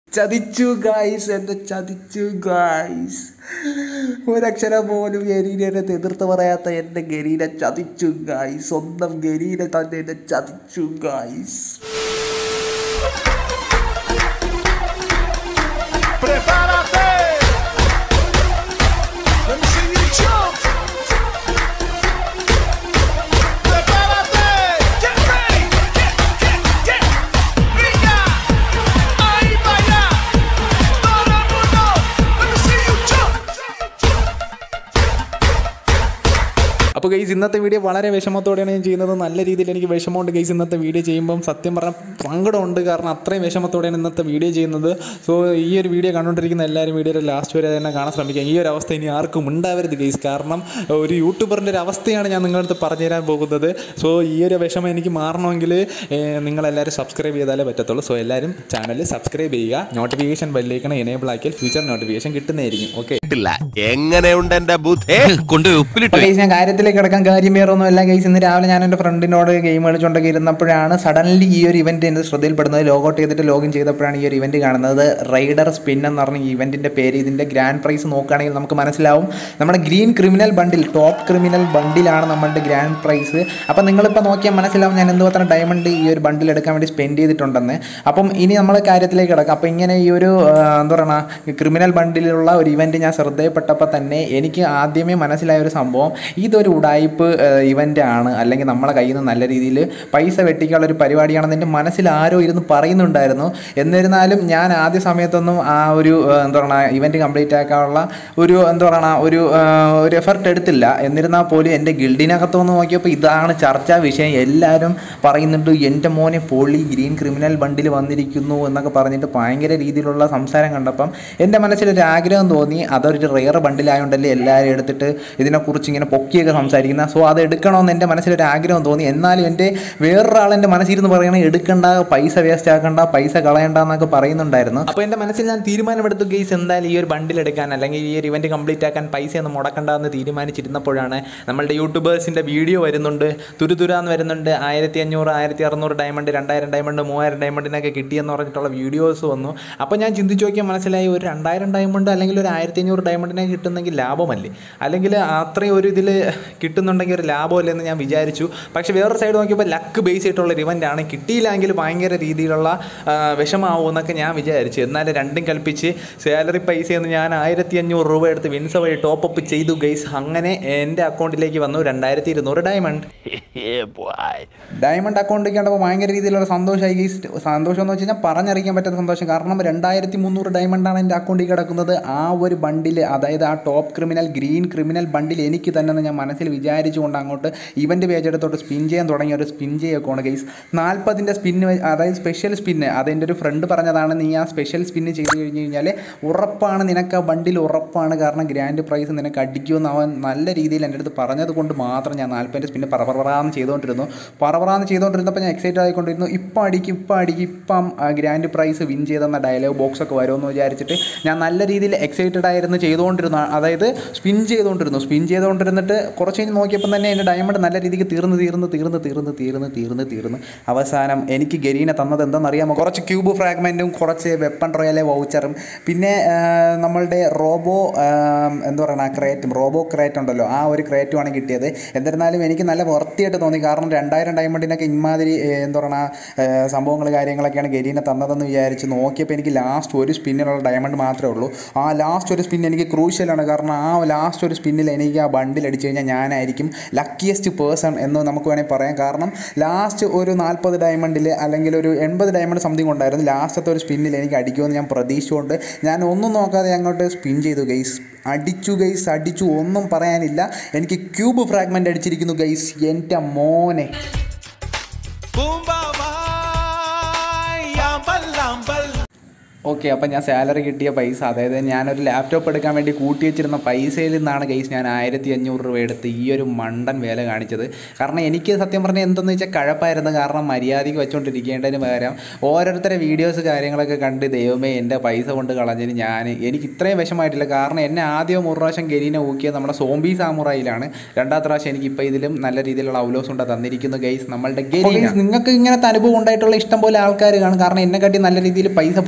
ചതിച്ചു ഗായ്സ് എന്നെ ചതിച്ചു ഗായ്സ് ഒരക്ഷരം പോലും ഗരീനെ എതിർത്ത് പറയാത്ത എൻ്റെ ഗരീനെ ചതിച്ചു ഗായ്സ് സ്വന്തം ഗരീനെ തന്നെ എന്നെ ചതിച്ചു guys Prepárate. Let me see you jump. Prepárate. Get ready. Get, get, get. Venga. Ahí vaya. Todo el mundo. Let me see you jump. അപ്പോൾ ഗൈസ് ഇന്നത്തെ വീഡിയോ വളരെ വിഷമത്തോടെയാണ് ഞാൻ ചെയ്യുന്നത് നല്ല രീതിയിൽ എനിക്ക് വിഷമമുണ്ട് ഗൈസ് ഇന്നത്തെ വീഡിയോ ചെയ്യുമ്പം സത്യം പറഞ്ഞാൽ സങ്കടമുണ്ട് കാരണം അത്രയും വിഷമത്തോടെയാണ് ഇന്നത്തെ വീഡിയോ ചെയ്യുന്നത് സോ ഈ ഒരു വീഡിയോ കണ്ടുകൊണ്ടിരിക്കുന്ന എല്ലാവരും വീഡിയോയുടെ ലാസ്റ്റ് വരെ തന്നെ കാണാൻ ശ്രമിക്കുക ഈ ഒരു അവസ്ഥ ഇനി ആർക്കും ഉണ്ടാവരുത് ഗൈസ് കാരണം ഒരു യൂട്യൂബറിൻ്റെ ഒരു അവസ്ഥയാണ് ഞാൻ നിങ്ങളുടെ അടുത്ത് പറഞ്ഞു തരാൻ പോകുന്നത് സോ ഈ ഒരു വിഷമം എനിക്ക് മാറണമെങ്കിൽ നിങ്ങളെല്ലാവരും സബ്സ്ക്രൈബ് ചെയ്താലേ പറ്റത്തുള്ളൂ സോ എല്ലാവരും ചാനൽ സബ്സ്ക്രൈബ് ചെയ്യുക നോട്ടിഫിക്കേഷൻ ബെല്ലേക്കണം എനേബിൾ ആക്കിയാൽ ഫ്യൂച്ചർ നോട്ടിഫിക്കേഷൻ കിട്ടുന്നതായിരിക്കും ഓക്കെ എങ്ങനെയുണ്ട് എന്റെ ബുദ്ധി കൊണ്ടുപോയി ഉപ്പിലിട്ട് അപ്പോൾ ഗൈസ് ഞാൻ കാര്യത്തിലേക്ക് കിടക്കാൻ കാര്യം വേറെ ഒന്നുമല്ല ഗൈസ് ഇന്ന് രാവിലെ ഞാൻ എൻ്റെ ഫ്രണ്ടിനോട് ഗെയിം കളിച്ചുകൊണ്ടൊക്കെ ഇരുന്നപ്പോഴാണ് സഡൻലി ഈ ഒരു ഇവന്റ് എൻ്റെ ശ്രദ്ധയിൽപ്പെടുന്നത് ലോഗൗട്ട് ചെയ്തിട്ട് ലോഗിൻ ചെയ്തപ്പോഴാണ് ഈ ഒരു ഇവന്റ് കാണുന്നത് റൈഡർ സ്പിൻ എന്ന് പറഞ്ഞ ഈ ഇവന്റിന്റെ പേര് ഇതിന്റെ ഗ്രാൻഡ് പ്രൈസ് നോക്കുകയാണെങ്കിൽ നമുക്ക് മനസ്സിലാവും നമ്മുടെ green criminal bundle top criminal ബണ്ടിലാണ് നമ്മളുടെ ഗ്രാൻഡ് പ്രൈസ് അപ്പം നിങ്ങളിപ്പോൾ നോക്കിയാൽ മനസ്സിലാവും ഞാൻ എന്തുമാത്രം ഡയമണ്ട് ഈ ഒരു ബണ്ടിൽ എടുക്കാൻ വേണ്ടി സ്പെൻഡ് ചെയ്തിട്ടുണ്ടെന്ന് അപ്പം ഇനി നമ്മൾ കാര്യത്തിലേക്ക് കിടക്കാം അപ്പം ഇങ്ങനെ ഈ ഒരു ആ, എന്താ പറയുക ക്രിമിനൽ ബണ്ടിലുള്ള ഒരു ഇവന്റ് ഞാൻ ശ്രദ്ധയിൽപ്പെട്ടപ്പോൾ തന്നെ എനിക്ക് ആദ്യമേ മനസ്സിലായ ഒരു സംഭവം ഇതൊരു ഉടായ്പ് ഇവന്റ് ആണ് അല്ലെങ്കിൽ നമ്മളെ കയ്യിൽ നിന്ന് നല്ല രീതിയിൽ പൈസ വെട്ടിക്കാനുള്ള ഒരു പരിപാടിയാണെന്ന് എൻ്റെ മനസ്സിൽ ആരോ ഇരുന്ന് പറയുന്നുണ്ടായിരുന്നു എന്നിരുന്നാലും ഞാൻ ആദ്യ സമയത്തൊന്നും ആ ഒരു ആ, എന്താ പറയുക ഇവന്റ് കംപ്ലീറ്റ് ആക്കാനുള്ള ഒരു എന്താ പറയുക ഒരു ആ, ഒരു എഫർട്ട് എടുത്തില്ല എന്നിരുന്നാൽ പോലും എൻ്റെ ഗിൽഡിനകത്ത് വന്ന് നോക്കിയപ്പോൾ ഇതാണ് ചർച്ചാ വിഷയം എല്ലാവരും പറയുന്നുണ്ട് എൻ്റെ മോനെ പൊളി ഗ്രീൻ ക്രിമിനൽ ബണ്ടിൽ വന്നിരിക്കുന്നു എന്നൊക്കെ പറഞ്ഞിട്ട് ഭയങ്കര രീതിയിലുള്ള സംസാരം കണ്ടപ്പം എൻ്റെ മനസ്സിലൊരു ആഗ്രഹം തോന്നി അതൊരു റെയർ ബണ്ടിലായതുകൊണ്ടല്ലേ എല്ലാവരും എടുത്തിട്ട് ഇതിനെക്കുറിച്ച് ഇങ്ങനെ പൊക്കിയൊക്കെ സംസാരിക്കുന്ന സോ അത് എടുക്കണമെന്ന് എൻ്റെ മനസ്സിലൊരു ആഗ്രഹം തോന്നി എന്നാലും എൻ്റെ വേറൊരാൾ എൻ്റെ മനസ്സിരുന്ന് പറയണേ എടുക്കണ്ട പൈസ വേസ്റ്റ് ആക്കണ്ട പൈസ കളയണ്ട എന്നൊക്കെ പറയുന്നുണ്ടായിരുന്നു അപ്പോൾ എൻ്റെ മനസ്സിൽ ഞാൻ തീരുമാനമെടുത്തു ഗെയ്സ് എന്തായാലും ഈ ഒരു ബണ്ടിൽ എടുക്കാൻ അല്ലെങ്കിൽ ഈ ഒരു ഇവന്റ് കംപ്ലീറ്റ് ആക്കാൻ പൈസ ഒന്നും മുടക്കണ്ട എന്ന് തീരുമാനിച്ചിരുന്നപ്പോഴാണ് നമ്മളുടെ യൂട്യൂബേഴ്സിൻ്റെ വീഡിയോ വരുന്നുണ്ട് തുരുതുരാന്ന് വരുന്നുണ്ട് ആയിരത്തി അഞ്ഞൂറ് ആയിരത്തി അറുന്നൂറ് ഡയമണ്ട് രണ്ടായിരം ഡയമണ്ട് മൂവായിരം ഡയമണ്ടിനൊക്കെ കിട്ടിയെന്ന് പറഞ്ഞിട്ടുള്ള വീഡിയോസ് വന്നു അപ്പോൾ ഞാൻ ചിന്തിച്ച് നോക്കിയാൽ മനസ്സിലായി ഒരു രണ്ടായിരം ഡയമണ്ട് അല്ലെങ്കിൽ ഒരു ആയിരത്തി അഞ്ഞൂറ് ഡയമണ്ടിനെ കിട്ടുന്നെങ്കിൽ ലാഭമല്ലേ അല്ലെങ്കിൽ അത്രയും ഒരു ഇതിൽ കിട്ടുന്നുണ്ടെങ്കിൽ ഒരു ലാഭമല്ലേ എന്ന് ഞാൻ വിചാരിച്ചു പക്ഷേ വേറൊരു സൈഡ് നോക്കിയപ്പോൾ ലക്ക് ബേസ് ആയിട്ടുള്ള ഒരു ഇവൻ്റ് ആണ് കിട്ടിയില്ലെങ്കിൽ ഭയങ്കര രീതിയിലുള്ള ആ, വിഷമാവും എന്നൊക്കെ ഞാൻ വിചാരിച്ചു എന്നാലും രണ്ടും കൽപ്പിച്ച് സാലറി പൈസയെന്ന് ഞാൻ ആയിരത്തി അഞ്ഞൂറ് രൂപ എടുത്ത് വിൻസ വഴി ടോപ്പ് അപ്പ് ചെയ്തു ഗൈസ് അങ്ങനെ എൻ്റെ അക്കൗണ്ടിലേക്ക് വന്നു രണ്ടായിരത്തി ഇരുന്നൂറ് ഡയമണ്ട് ഡയമണ്ട് അക്കൗണ്ടിൽ കണ്ടപ്പോൾ ഭയങ്കര രീതിയിലുള്ള സന്തോഷമായി ഗൈസ് സന്തോഷം എന്ന് വെച്ച് കഴിഞ്ഞാൽ പറഞ്ഞറിയിക്കാൻ പറ്റാത്ത സന്തോഷം കാരണം രണ്ടായിരത്തി മുന്നൂറ് ഡയമണ്ടാണ് എൻ്റെ അക്കൗണ്ടിൽ കിടക്കുന്നത് ആ ഒരു ബണ്ടിൽ അതായത് ആ top criminal green criminal bundle എനിക്ക് തന്നെ എന്ന് ഞാൻ മനസ്സിൽ വിചാരിച്ചുകൊണ്ട് അങ്ങോട്ട് ഇവൻ്റ് പേജ് എടുത്തോട്ട് സ്പിൻ ചെയ്യാൻ തുടങ്ങിയ ഒരു സ്പിൻ ചെയ്യൊക്കെയാണ് ഗൈസ് നാൽപ്പതിൻ്റെ സ്പിന്ന് അതായത് സ്പെഷ്യൽ സ്പിന്ന് അതെൻ്റെ ഒരു ഫ്രണ്ട് പറഞ്ഞതാണ് നീ ആ സ്പെഷ്യൽ സ്പിന്ന് ചെയ്ത് കഴിഞ്ഞ് കഴിഞ്ഞാൽ ഉറപ്പാണ് നിനക്ക് ആ ബണ്ടിൽ ഉറപ്പാണ് കാരണം ഗ്രാൻഡ് പ്രൈസ് നിനക്ക് അടിക്കുമെന്ന് അവൻ നല്ല രീതിയിൽ എൻ്റെ അടുത്ത് പറഞ്ഞത് കൊണ്ട് മാത്രം ഞാൻ നാൽപ്പതിൻ്റെ സ്പിന്ന് പറപറാന്ന് ചെയ്തുകൊണ്ടിരുന്നു പറപറാന്ന് ചെയ്തുകൊണ്ടിരുന്നപ്പോൾ ഞാൻ എക്സൈറ്റഡ് ആയിക്കൊണ്ടിരുന്നു ഇപ്പം അടിക്കും ഇപ്പം അടിക്കും ഇപ്പം ഗ്രാൻഡ് പ്രൈസ് വിൻ ചെയ്തെന്ന ഡയലോഗ് ബോക്സ് ഒക്കെ വരുമെന്ന് വിചാരിച്ചിട്ട് ഞാൻ നല്ല രീതിയിൽ എക്സൈറ്റഡ് ആയിരുന്നു ചെയ്തുകൊണ്ടിരുന്നു അതായത് സ്പിൻ ചെയ്തുകൊണ്ടിരുന്നു സ്പിൻ ചെയ്തുകൊണ്ടിരുന്നിട്ട് കുറച്ച് കഴിഞ്ഞ് നോക്കിയപ്പോൾ തന്നെ എൻ്റെ ഡയമണ്ട് നല്ല രീതിക്ക് തീർന്ന് തീർന്ന് തീർന്ന് തീർന്ന് തീർന്ന് തീർന്ന് തീർന്ന് അവസാനം എനിക്ക് ഗരീനെ തന്നത് എന്താണെന്നറിയാമോ കുറച്ച് ക്യൂബ് ഫ്രാഗ്മെൻറ്റും കുറച്ച് വെപ്പൺ റോയലെ വൗച്ചറും പിന്നെ ആ, നമ്മളുടെ റോബോ ആ, എന്താ പറയുക ക്രേറ്റും റോബോ ക്രേറ്റ് ഉണ്ടല്ലോ ആ ഒരു ക്രേറ്റുമാണ് കിട്ടിയത് എന്നിരുന്നാലും എനിക്ക് നല്ല വൃത്തിയായിട്ട് തോന്നി കാരണം രണ്ടായിരം ഡയമണ്ടിനൊക്കെ ഇമാതിരി ഏ, എന്താ പറയുക സംഭവങ്ങൾ കാര്യങ്ങളൊക്കെയാണ് ഗരീനെ തന്നതെന്ന് വിചാരിച്ച് നോക്കിയപ്പോൾ എനിക്ക് ലാസ്റ്റ് ഒരു സ്പിന്നിലുള്ള ഡയമണ്ട് മാത്രമേ ഉള്ളൂ ആ ലാസ്റ്റ് ഒരു സ്പിൻ എനിക്ക് ക്രൂഷ്യലാണ് കാരണം ആ ലാസ്റ്റ് ഒരു സ്പിന്നിൽ എനിക്ക് ആ ബണ്ടിൽ അടിച്ചു കഴിഞ്ഞാൽ ഞാനായിരിക്കും ലക്കിയസ്റ്റ് പേഴ്സൺ എന്ന് നമുക്ക് വേണമെങ്കിൽ പറയാം കാരണം ലാസ്റ്റ് ഒരു നാൽപ്പത് ഡയമണ്ടിൽ അല്ലെങ്കിൽ ഒരു എൺപത് ഡയമണ്ട് സംതിങ് ഉണ്ടായിരുന്നു ലാസ്റ്റത്തെ ഒരു സ്പിന്നിൽ എനിക്ക് അടിക്കുമെന്ന് ഞാൻ പ്രതീക്ഷിച്ചുകൊണ്ട് ഞാൻ ഒന്നും നോക്കാതെ അങ്ങോട്ട് സ്പിൻ ചെയ്തു ഗൈസ് അടിച്ചു ഗൈസ് അടിച്ചു ഒന്നും പറയാനില്ല എനിക്ക് ക്യൂബ് ഫ്രാഗ്മെൻ്റ് അടിച്ചിരിക്കുന്നു ഗൈസ് എൻ്റെ മോനെ Boomba bye. Yambal lambal. Okay അപ്പം ഞാൻ സാലറി കിട്ടിയ പൈസ അതായത് ഞാനൊരു ലാപ്ടോപ്പ് എടുക്കാൻ വേണ്ടി കൂട്ടി വെച്ചിരുന്ന പൈസയിൽ നിന്നാണ് ഗൈസ് ഞാൻ ആയിരത്തി അഞ്ഞൂറ് രൂപ എടുത്ത് ഈ ഒരു മണ്ടൻ വേല കാണിച്ചത് കാരണം എനിക്ക് സത്യം പറഞ്ഞാൽ എന്തെന്ന് വെച്ചാൽ കഴപ്പായിരുന്നു കാരണം മര്യാദയ്ക്ക് വെച്ചുകൊണ്ടിരിക്കേണ്ടതിന് പകരം ഓരോരുത്തരെ വീഡിയോസ് കാര്യങ്ങളൊക്കെ കണ്ട് ദൈവമേ എൻ്റെ പൈസ കൊണ്ട് കളഞ്ഞതിന് ഞാൻ എനിക്ക് ഇത്രയും വിഷമായിട്ടില്ല കാരണം എന്നെ ആദ്യം ഒരു പ്രാവശ്യം ഗരീനെ ഊക്കിയത് നമ്മുടെ സോംബി സാമുറായിലാണ് രണ്ടാമത്തെ പ്രാവശ്യം എനിക്ക് ഇപ്പോൾ ഇതിലും നല്ല രീതിയിലുള്ള ഔലോസ് ഉണ്ട് തന്നിരിക്കുന്നു ഗൈസ് നമ്മളുടെ ഗരീന നിങ്ങൾക്ക് ഇങ്ങനത്തെ അനുഭവം ഉണ്ടായിട്ടുള്ള ഇഷ്ടം പോലെ ആൾക്കാർ കാണും കാരണം എന്നെക്കാട്ടി നല്ല രീതിയിൽ പൈസ പൊട്ടിച്ചിട്ട്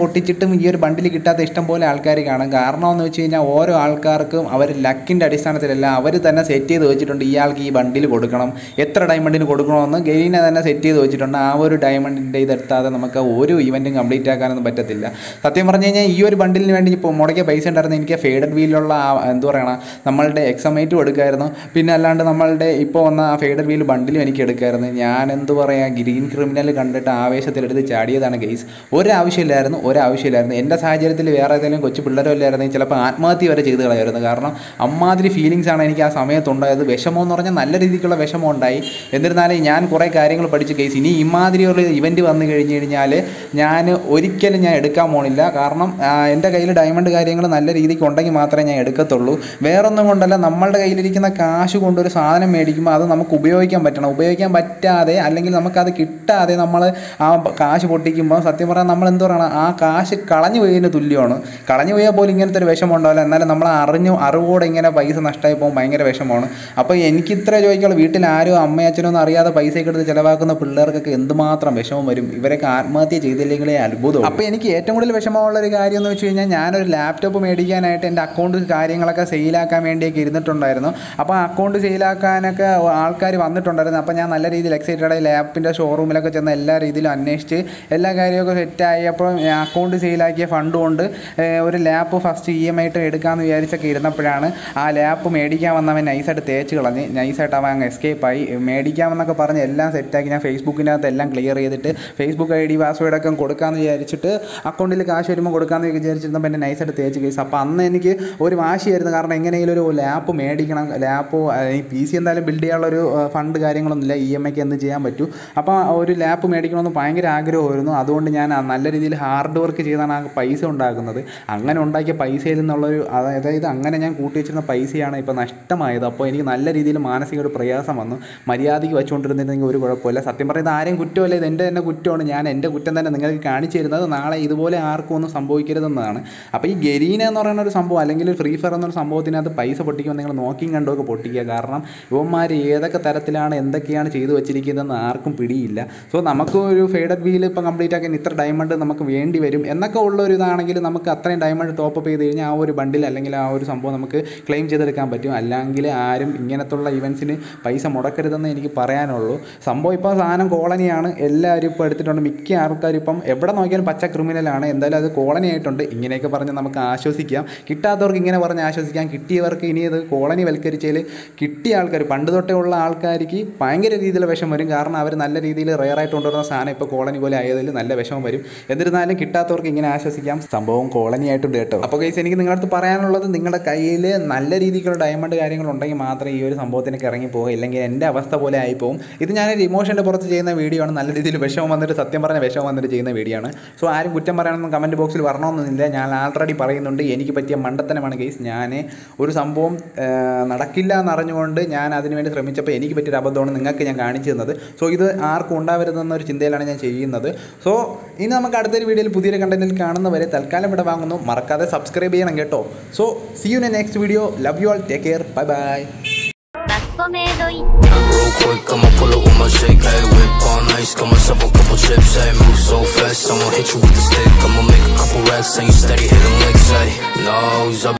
എന്നിട്ടും ഈ ഒരു ബണ്ടിൽ കിട്ടാത്ത ഇഷ്ടം പോലെ ആൾക്കാർ കാണും കാരണം എന്ന് വെച്ച് കഴിഞ്ഞാൽ ഓരോ ആൾക്കാർക്കും അവർ ലക്കിൻ്റെ അടിസ്ഥാനത്തിലല്ല അവർ തന്നെ സെറ്റ് ചെയ്ത് വെച്ചിട്ടുണ്ട് ഇയാൾക്ക് ഈ ബണ്ടിൽ കൊടുക്കണം എത്ര ഡയമണ്ടിന് കൊടുക്കണമെന്ന് ഗെയിനെ തന്നെ സെറ്റ് ചെയ്ത് വെച്ചിട്ടുണ്ട് ആ ഒരു ഡയമണ്ടിൻ്റെ ഇതെടുത്താതെ നമുക്ക് ഒരു ഇവൻറ്റും കംപ്ലീറ്റ് ആക്കാനൊന്നും പറ്റത്തില്ല സത്യം പറഞ്ഞു കഴിഞ്ഞാൽ ഈ ഒരു ബണ്ടിലിന് വേണ്ടി ഇപ്പോൾ മുടക്കിയ പൈസ ഉണ്ടായിരുന്നു എനിക്ക് ഫേഡഡ് വീലുള്ള ആ എന്ത് പറയണം നമ്മളുടെ എക്സമേറ്റും എടുക്കായിരുന്നു പിന്നെ അല്ലാണ്ട് നമ്മളുടെ ഇപ്പോൾ വന്ന ആ ഫേഡഡ് വീൽ ബണ്ടിലും എനിക്ക് എടുക്കായിരുന്നു ഞാൻ എന്ത് പറയാ ഗ്രീൻ ക്രിമിനൽ കണ്ടിട്ട് ആവേശത്തിലെടുത്ത് ചാടിയതാണ് ഗെയ്സ് ഒരാവശ്യമില്ലായിരുന്നു ഒരാവശ്യമില്ലായിരുന്നു എൻ്റെ സാഹചര്യത്തിൽ വേറെ ഏതെങ്കിലും കൊച്ചു പിള്ളേരോ ഇല്ലായിരുന്നെങ്കിൽ ചിലപ്പോൾ ആത്മഹത്യ വരെ ചെയ്ത് കളയായിരുന്നു കാരണം അമ്മാതിരി ഫീലിങ്സ് ആണ് എനിക്ക് ആ സമയത്തുണ്ടായത് വിഷമം എന്ന് പറഞ്ഞാൽ നല്ല രീതിക്കുള്ള വിഷമം ഉണ്ടായി എന്നിരുന്നാലും ഞാൻ കുറേ കാര്യങ്ങൾ പഠിച്ചു കേസ് ഇനി ഇമാതിരി ഒരു ഇവൻറ്റ് വന്നു കഴിഞ്ഞ് കഴിഞ്ഞാൽ ഞാൻ ഒരിക്കലും ഞാൻ എടുക്കാൻ പോണില്ല കാരണം ആ, എൻ്റെ കയ്യിൽ ഡയമണ്ട് കാര്യങ്ങൾ നല്ല രീതിക്ക് ഉണ്ടെങ്കിൽ മാത്രമേ ഞാൻ എടുക്കത്തുള്ളൂ വേറൊന്നും കൊണ്ടല്ല നമ്മളുടെ കയ്യിലിരിക്കുന്ന കാശ് കൊണ്ടൊരു സാധനം മേടിക്കുമ്പോൾ അത് നമുക്ക് ഉപയോഗിക്കാൻ പറ്റണം ഉപയോഗിക്കാൻ പറ്റാതെ അല്ലെങ്കിൽ നമുക്കത് കിട്ടാതെ നമ്മൾ ആ പ- കാശ് പൊട്ടിക്കുമ്പോൾ സത്യം പറഞ്ഞാൽ നമ്മൾ എന്ത് പറയണം ആ കാശ് കളഞ്ഞു പോയതിന് തുല്യമാണ് കളഞ്ഞു പോയാൽ പോലും ഇങ്ങനത്തെ ഒരു വിഷമം ഉണ്ടാവില്ല എന്നാലും നമ്മൾ അറിഞ്ഞു അറിവോടെ ഇങ്ങനെ പൈസ നഷ്ടമായി പോകുമ്പോൾ ഭയങ്കര വിഷമമാണ് അപ്പോൾ എനിക്ക് ഇത്ര ചോദിക്കുള്ളൂ വീട്ടിൽ ആരും അമ്മയച്ഛനോ ഒന്നും അറിയാതെ പൈസയൊക്കെ എടുത്ത് ചിലവാക്കുന്ന പിള്ളേർക്കൊക്കെ എന്തുമാത്രം വിഷമം വരും ഇവരൊക്കെ ആത്മഹത്യ ചെയ്തില്ലെങ്കിലേ അത്ഭുതം അപ്പോൾ എനിക്ക് ഏറ്റവും കൂടുതൽ വിഷമമുള്ള ഒരു കാര്യം എന്ന് വെച്ച് കഴിഞ്ഞാൽ ഞാനൊരു ലാപ്ടോപ്പ് മേടിക്കാനായിട്ട് എൻ്റെ അക്കൗണ്ട് കാര്യങ്ങളൊക്കെ സെയിലാക്കാൻ വേണ്ടിയൊക്കെ ഇരുന്നിട്ടുണ്ടായിരുന്നു അപ്പോൾ അക്കൗണ്ട് സെയിലാക്കാനൊക്കെ ആൾക്കാർ വന്നിട്ടുണ്ടായിരുന്നു അപ്പോൾ ഞാൻ നല്ല രീതിയിൽ എക്സൈറ്റഡ് ആയി ലാപ്പിൻ്റെ ഷോറൂമിലൊക്കെ ചെന്ന് എല്ലാ രീതിയിലും അന്വേഷിച്ച് എല്ലാ കാര്യമൊക്കെ സെറ്റായി അപ്പോൾ അക്കൗണ്ട് സെയിലാക്കിയ ഫണ്ട് കൊണ്ട് ഏഹ്, ഒരു ലാപ്പ് ഫസ്റ്റ് ഇ എം ആയിട്ട് എടുക്കാമെന്ന് വിചാരിച്ചൊക്കെ ഇരുന്നപ്പോഴാണ് ആ ലാപ്പ് മേടിക്കാൻ വന്നവൻ നൈസായിട്ട് തേച്ച് കളഞ്ഞ് നൈസായിട്ട് അവൻ അങ്ങ് escape ആയി മേടിക്കാമെന്നൊക്കെ പറഞ്ഞ് എല്ലാം സെറ്റാക്കി ഞാൻ ഫേസ്ബുക്കിൻ്റെ അകത്ത് എല്ലാം ക്ലിയർ ചെയ്തിട്ട് ഫേസ്ബുക്ക് ഐ ഡി പാസ്വേഡൊക്കെ കൊടുക്കാമെന്ന് വിചാരിച്ചിട്ട് അക്കൗണ്ടിൽ കാശ് വരുമ്പോൾ കൊടുക്കാമെന്ന് വിചാരിച്ചിരുന്നപ്പോൾ എൻ്റെ നൈസായിട്ട് തേച്ച് കേസ് അപ്പോൾ അന്ന് എനിക്ക് ഒരു വാശിയായിരുന്നു കാരണം എങ്ങനെയെങ്കിലും ഒരു ലാപ്പ് മേടിക്കണം ലാപ്പ് ഈ പി സി എന്തായാലും ബിൽഡ് ചെയ്യാനുള്ളൊരു ഫണ്ട് കാര്യങ്ങളൊന്നുമില്ല ഇ എം ഐക്ക് എന്ത് ചെയ്യാൻ പറ്റൂ അപ്പോൾ ഒരു ലാപ്പ് മേടിക്കണമെന്ന് ഭയങ്കര ആഗ്രഹമായിരുന്നു അതുകൊണ്ട് ഞാൻ ആ നല്ല രീതിയിൽ ഹാർഡ് വർക്ക് ചെയ്താണ് ആ പൈസ ഉണ്ടാക്കുന്നത് അങ്ങനെ ഉണ്ടാക്കിയ പൈസയിൽ നിന്നുള്ളൊരു അതായത് അങ്ങനെ ഞാൻ കൂട്ടി വെച്ചിരുന്ന പൈസയാണ് ഇപ്പോൾ നഷ്ടമായത് അപ്പോൾ എനിക്ക് നല്ല രീതിയിൽ മാനസിക ഒരു പ്രയാസം വന്നു മര്യാദയ്ക്ക് വെച്ചുകൊണ്ടിരുന്നിരുന്നെങ്കിൽ ഒരു കുഴപ്പമില്ല സത്യം പറയുന്നത് ആരെയും കുറ്റമല്ല ഇത് എൻ്റെ തന്നെ കുറ്റമാണ് ഞാൻ എൻ്റെ കുറ്റം തന്നെ നിങ്ങൾക്ക് കാണിച്ചു തരുന്നത് നാളെ ഇതുപോലെ ആർക്കും ഒന്നും സംഭവിക്കരുതെന്നതാണ് അപ്പോൾ ഈ ഗരീന എന്ന് പറയുന്ന ഒരു സംഭവം അല്ലെങ്കിൽ ഫ്രീ ഫയർ എന്നൊരു സംഭവത്തിനകത്ത് പൈസ പൊട്ടിക്കുമ്പോൾ നിങ്ങൾ നോക്കിയും കണ്ടുമൊക്കെ പൊട്ടിക്കുക കാരണം ഇവന്മാർ ഏതൊക്കെ തരത്തിലാണ് എന്തൊക്കെയാണ് ചെയ്തു വെച്ചിരിക്കുന്നതെന്ന് ആർക്കും പിടിയില്ല സോ നമുക്ക് ഒരു ഫേഡഡ് വീൽ ഇപ്പോൾ കംപ്ലീറ്റ് ആക്കാൻ ഇത്ര ഡയമണ്ട് നമുക്ക് വേണ്ടി വരും എന്നൊക്കെ ഉള്ള ഒരു ഇതാണെങ്കിൽ നമുക്ക് അത്രയും ഡയമണ്ട് ടോപ്പ് അപ്പ് ചെയ്ത് കഴിഞ്ഞാൽ ആ ഒരു ബണ്ടിൽ അല്ലെങ്കിൽ ആ ഒരു സംഭവം നമുക്ക് ക്ലെയിം ചെയ്തെടുക്കാൻ പറ്റും അല്ലെങ്കിൽ ആരും ഇങ്ങനത്തുള്ള ഇവൻസിന് പൈസ മുടക്കരുതെന്ന് എനിക്ക് പറയാനുള്ളൂ സംഭവം ഇപ്പോൾ സാധനം കോളനിയാണ് എല്ലാവരും ഇപ്പോൾ എടുത്തിട്ടുണ്ട് മിക്ക ആൾക്കാരും ഇപ്പം എവിടെ നോക്കിയാലും പച്ച ക്രിമിനലാണ് എന്തായാലും അത് കോളനി ആയിട്ടുണ്ട് ഇങ്ങനെയൊക്കെ പറഞ്ഞ് നമുക്ക് ആശ്വസിക്കാം കിട്ടാത്തവർക്ക് ഇങ്ങനെ പറഞ്ഞ് ആശ്വസിക്കാം കിട്ടിയവർക്ക് ഇനി അത് കോളനി വൽക്കരിച്ചതിൽ കിട്ടിയ ആൾക്കാർ പണ്ട് തൊട്ടേ ഉള്ള ആൾക്കാർക്ക് ഭയങ്കര രീതിയിൽ വിഷം വരും കാരണം അവർ നല്ല രീതിയിൽ റെയറായിട്ട് കൊണ്ടുവരുന്ന സാധനം ഇപ്പോൾ കോളനി പോലെ ആയതിൽ നല്ല വിഷമം വരും എന്നിരുന്നാലും കിട്ടാത്തവർക്ക് ഇങ്ങനെ ആശ്വസിക്കാം സംഭവം കോളനി ആയിട്ടുണ്ട് കേട്ടോ അപ്പോൾ ഗൈസ് എനിക്ക് നിങ്ങളുടെ അടുത്ത് പറയാനുള്ളത് നിങ്ങളുടെ കയ്യിൽ നല്ല രീതിക്കുള്ള ഡയമണ്ട് കാര്യങ്ങൾ ഉണ്ടെങ്കിൽ മാത്രമേ ഈ ഒരു സംഭവത്തിനൊക്കെ ഇറങ്ങി പോകുക ഇല്ലെങ്കിൽ എൻ്റെ അവസ്ഥ പോലെ ആയിപ്പോവും ഇത് ഞാനൊരു ഇമോഷൻ്റെ പുറത്ത് ചെയ്യുന്ന വീഡിയോ ആണ് നല്ല രീതിയിൽ വിഷമം വന്നിട്ട് സത്യം പറഞ്ഞ വിഷമം വന്നിട്ട് ചെയ്യുന്ന വീഡിയോ ആണ് സോ ആരും കുറ്റം പറയാനൊന്നും കമൻറ്റ് ബോക്സിൽ വരണമെന്നൊന്നുമില്ല ഞാൻ ആൾറെഡി പറയുന്നുണ്ട് എനിക്ക് പറ്റിയ മണ്ടത്തനമാണ് കേസ് ഞാൻ ഒരു സംഭവം ആ, നടക്കില്ല എന്നറിഞ്ഞുകൊണ്ട് ഞാൻ അതിനുവേണ്ടി ശ്രമിച്ചപ്പോൾ എനിക്ക് പറ്റിയൊരു അബദ്ധമാണ് നിങ്ങൾക്ക് ഞാൻ കാണിച്ചു തന്നത് സോ ഇത് ആർക്കും ഉണ്ടാവരുതെന്നൊരു ചിന്തയിലാണ് ഞാൻ ചെയ്യുന്നത് സോ ഇനി നമുക്ക് അടുത്തൊരു വീഡിയോയിൽ പുതിയൊരു കണ്ടന്റിൽ കാണുന്നവരെ തൽക്കാലം ഇവിടെ വാങ്ങുന്നു മറക്കാതെ സബ്സ്ക്രൈബ് ചെയ്യണം കേട്ടോ so see you in next video love you all take care bye bye マスコメイドイン Real quick, I'ma pull up with my shake, hey, whip on ice, got myself a couple chips, hey, move so fast, I'ma hit you with the stick, I'ma make a couple racks, and you steady hitting licks, hey, no, he's up.